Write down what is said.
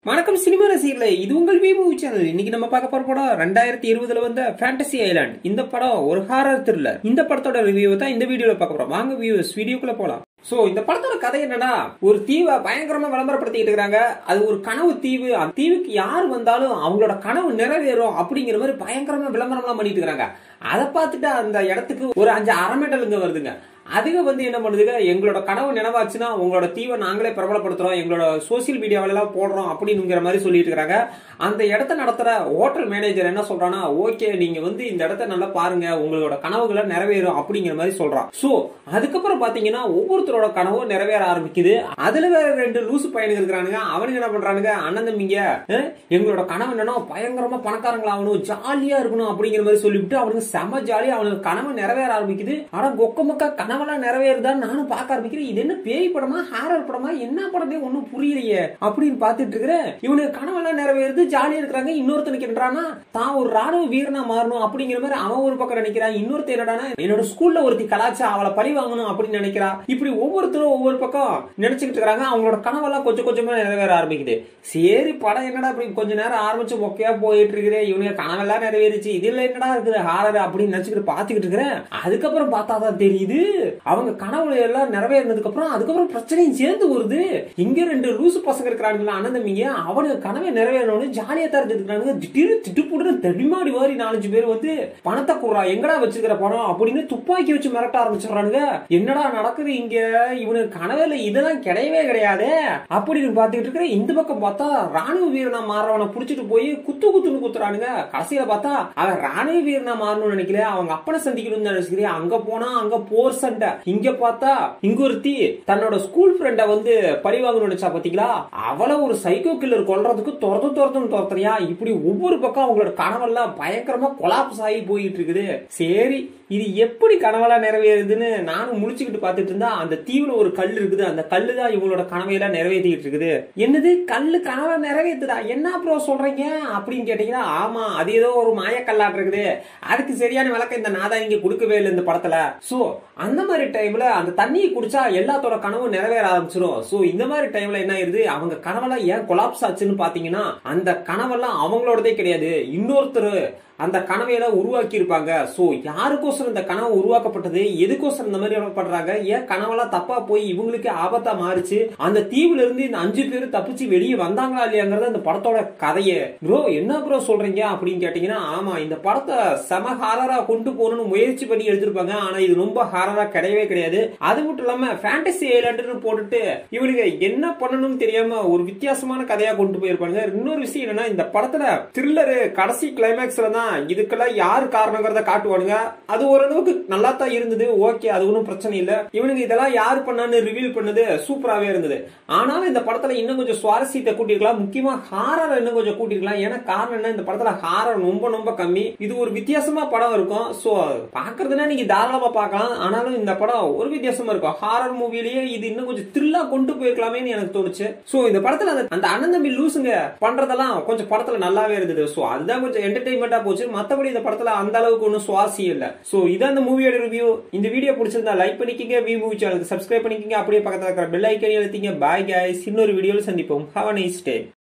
வணக்கம் சினிமா ரசிகர்களே இது உங்கள் வி மூவி சேனல் இன்னைக்கு நம்ம பார்க்க போற படம் ரெண்டாயிரத்தி இருபதுல வந்த ஃபேண்டசி ஐலாண்ட் இந்த படம் ஒரு ஹாரர் த்ரில்லர் இந்த படத்தோட ரிவ்யூ தான் இந்த வீடியோல பார்க்க போறோம் வாங்க வியூஸ் வீடியோக்குள்ள போலாம் சோ இந்த படத்தோட கதை என்னன்னா ஒரு தீவை பயங்கரமா விளம்பரப்படுத்திட்டு இருக்காங்க அது ஒரு கனவு தீவு அந்த தீவுக்கு யார் வந்தாலும் அவங்களோட கனவு நிறைவேறும் அப்படிங்கிற மாதிரி பயங்கரமா விளம்பரம்லாம் பண்ணிட்டு இருக்காங்க அதை பார்த்துட்டு அந்த இடத்துக்கு ஒரு அஞ்சு அரை மெடலுங்க வருதுங்க அதுக வந்து என்ன பண்ணுதுங்க எங்களோட கனவு நினைவாச்சுன்னா உங்களோட தீவை நாங்களே பிரபலப்படுத்துறோம் எங்களோட சோசியல் மீடியாவில எல்லாம் போடுறோம் அப்படிங்கிற மாதிரி சொல்லிட்டு இருக்காங்க அந்த இடத்த நடத்துற ஹோட்டல் மேனேஜர் என்ன சொல்றான்னா ஓகே நீங்க வந்து இந்த இடத்த நல்லா பாருங்க உங்களோட கனவுகளை நிறைவேறும் அப்படிங்கிற மாதிரி சொல்றான் சோ அதுக்கப்புறம் பாத்தீங்கன்னா ஒவ்வொருத்தரோட கனவும் நிறைவேற ஆரம்பிக்குது அதுல வேற ரெண்டு லூசு பையனுங்க இருக்கிறானுங்க அவனுங்க என்ன பண்றானுங்க அண்ணன் தம்பிங்க அஹ், எங்களோட கனவு என்னன்னா பயங்கரமா பணக்காரங்களாகணும் ஜாலியா இருக்கணும் அப்படிங்கிற மாதிரி சொல்லிவிட்டு அவனுக்கு செம ஜாலியா அவனுக்கு கனவு நிறைவேற ஆரம்பிக்குது ஆனா கொக்க மொக்க கனவெல்லாம் நிறைவேறுதான்னு நானும் பார்க்க ஆரம்பிக்கிறேன் இது என்ன பேய் படமா ஹாரர் படமா என்ன படமே ஒண்ணும் புரியலையே அப்படின்னு பார்த்துட்டு இருக்கிறேன் இவனுக்கு கனவெல்லாம் நிறைவேறுது ஜாலியா இருக்கிறாங்க இன்னொருத்தனுக்கு என்னடானா தான் ஒரு ராணுவ வீரனா மாறணும் அப்படிங்கிற மாதிரி அவன் ஒரு பக்கம் நினைக்கிறான் இன்னொருத்தர் என்னடானா என்னோட ஸ்கூல்ல ஒருத்தி கலாச்சா அவளை பழி வாங்கணும் அப்படின்னு நினைக்கிறா இப்படி ஒவ்வொருத்தரும் ஒவ்வொரு பக்கம் நினைச்சுக்கிட்டு இருக்காங்க அவங்களோட கனவெல்லாம் கொஞ்சம் கொஞ்சமா நிறைவேற ஆரம்பிக்குது சரி படம் என்னடா இப்படி கொஞ்ச நேரம் ஆரம்பிச்சு மொக்கையா போயிட்டு இருக்கிறேன் இவனுக்கு கனவெல்லாம் நிறைவேறிச்சு இதுல என்னடா இருக்குது ஹாரர் அப்படின்னு நினைச்சுக்கிட்டு பாத்துக்கிட்டு இருக்கிறேன் அதுக்கப்புறம் பார்த்தா தான் தெரியுது அவங்க கனவுல எல்லாம் நிறைவேறினதுக்கு அப்புறம் அதுக்கப்புறம் பிரச்சனையும் சேர்ந்து வருது இங்க ரெண்டு லூசு பசங்க இருக்கிறானுங்களா அனந்தமிங்க அவனுக்கு கனவை நிறைவேறணும்னு ஜாலியா தான் இருந்துருக்கானுங்க திடீர்னு திட்டுப்புடுன்னு தடிமாடி வாரி நாலஞ்சு பேர் வந்து பணத்தை கூறா எங்கடா வச்சிருக்கிற பணம் அப்படின்னு துப்பாக்கி வச்சு மிரட்ட ஆரம்பிச்சிடுறானுங்க என்னடா நடக்குது இங்க இவனுக்கு கனவுல இதெல்லாம் கிடையவே கிடையாது அப்படின்னு பாத்துக்கிட்டு இருக்கிற இந்த பக்கம் பார்த்தா ராணுவ வீரனா மாறவனை புடிச்சிட்டு போய் குத்து குத்துன்னு குத்துறானுங்க கடைசியில பார்த்தா அவன் ராணுவ வீரனா மாறணும்னு நினைக்கல அவங்க அப்பனை சந்திக்கணும்னு நினைச்சுக்கிறேன் அங்க போனா அங்க போர் சண்டை இங்க பார்த்தா இங்க ஒருத்தி தன்னோட ஸ்கூல் ஃப்ரெண்ட வந்து பழி வாங்கணும்னு நினைச்சா பாத்தீங்களா அவளை ஒரு சைக்கோ கில்லர் கொல்றதுக்கு துரத்து துரத்துன்னு துரத்துறியா இப்படி ஒவ்வொரு பக்கம் அவங்களோட கனவெல்லாம் பயங்கரமா கொலாப்ஸ் ஆகி போயிட்டு இருக்குது சரி இது எப்படி கனவெல்லாம் நிறைவேறுதுன்னு நானும் முழிச்சுக்கிட்டு பார்த்துட்டு இருந்தா அந்த தீவுல ஒரு கல் இருக்குது அந்த கல்லு தான் இவங்களோட கனவையெல்லாம் நிறைவேற்றிட்டு இருக்குது என்னது கல்லு கனவை நிறைவேற்றுதா என்ன ப்ரோ சொல்றீங்க அப்படின்னு கேட்டீங்கன்னா ஆமா அது ஏதோ ஒரு மாயக்கல்லாட்டு இருக்குது அதுக்கு சரியான விளக்கம் இந்த நாதா இங்க கொடுக்கவே இல்லை இந்த படத்துல சோ அந்த மாதிரி டைம்ல அந்த தண்ணியை குடிச்சா எல்லாத்தோட கனவும் நிறைவேற ஆரம்பிச்சிடும் சோ இந்த மாதிரி டைம்ல என்ன ஆயிருது அவங்க கனவெல்லாம் ஏன் கொலாப்ஸ் ஆச்சுன்னு பாத்தீங்கன்னா அந்த கனவெல்லாம் அவங்களோடதே கிடையாது இன்னொருத்தர் அந்த கனவையெல்லாம் உருவாக்கி இருப்பாங்க சோ யாருக்கோசரம் இந்த கனவு உருவாக்கப்பட்டது எதுக்கோசரம் இந்த மாதிரி எல்லாம் பண்றாங்க ஏன் கனவெல்லாம் தப்பா போய் இவங்களுக்கு ஆபத்தா மாறுச்சு அந்த தீவுல இருந்து இந்த அஞ்சு பேர் தப்பிச்சு வெளியே வந்தாங்களா இல்லையாங்கிறது அந்த படத்தோட கதையே ப்ரோ என்ன ப்ரோ சொல்றீங்க அப்படின்னு கேட்டீங்கன்னா ஆமா இந்த படத்தை செம ஹாரரா கொண்டு போகணும்னு முயற்சி பண்ணி எடுத்திருப்பாங்க ஆனா இது ரொம்ப ஹாரரா கிடையவே கிடையாது அது மட்டும் இல்லாம ஃபேண்டசி ஐலாண்டுன்னு போட்டுட்டு இவனுக்கு என்ன பண்ணணும்னு தெரியாம ஒரு வித்தியாசமான கதையா கொண்டு போயிருப்பாங்க இன்னொரு விஷயம் என்னன்னா இந்த படத்துல த்ரில்லரு கடைசி கிளைமேக்ஸ்ல தான் இதுக்கெல்லாம் யார் காரணங்கிறத காட்டுவானுங்க அது ஓரளவுக்கு நல்லா தான் இருந்தது ஓகே அது ஒன்றும் பிரச்சனை இல்ல இவனுங்க இதெல்லாம் யார் பண்ணான்னு ரிவீல் பண்ணது சூப்பராகவே இருந்தது ஆனாலும் இந்த படத்துல இன்னும் கொஞ்சம் சுவாரஸ்யத்தை கூட்டிருக்கலாம் முக்கியமா ஹாரர் இன்னும் கொஞ்சம் கூட்டிருக்கலாம் ஏன்னா காரணம் என்ன இந்த படத்துல ஹாரர் ரொம்ப ரொம்ப கம்மி இது ஒரு வித்தியாசமா படம் இருக்கும் சோ பாக்குறதுனா நீங்க தாராளமா பார்க்கலாம் ஆனாலும் இந்த படம் ஒரு வித்தியாசமா இருக்கும் ஹாரர் மூவிலேயே இது இன்னும் கொஞ்சம் த்ரில்லா கொண்டு போயிருக்கலாமேன்னு எனக்கு தோணுச்சு சோ இந்த படத்துல அந்த- அந்த அண்ணன் தம்பி லூசுங்க பண்றதெல்லாம் கொஞ்சம் படத்துல நல்லாவே இருந்தது சோ அதுதான் கொஞ்சம் என்டர்டைன்மெண்டா போச்சு மத்தபடி இந்த படத்துல அந்த அளவுக்கு ஒன்றும் சுவாரஸ்யம் இல்ல சோ இதான் இந்த மூவியோட ரிவ்யூ இந்த வீடியோ பிடிச்சிருந்தா லைக் பண்ணிக்கங்க வி மூவி சேனலுக்கு சப்ஸ்கிரைப் பண்ணிக்கங்க அப்படியே பக்கத்துல இருக்கிற பெல் ஐக்கனையும் அழுத்திங்க பாய் guys இன்னொரு வீடியோல சந்திப்போம் ஹாவ் நைஸ் டே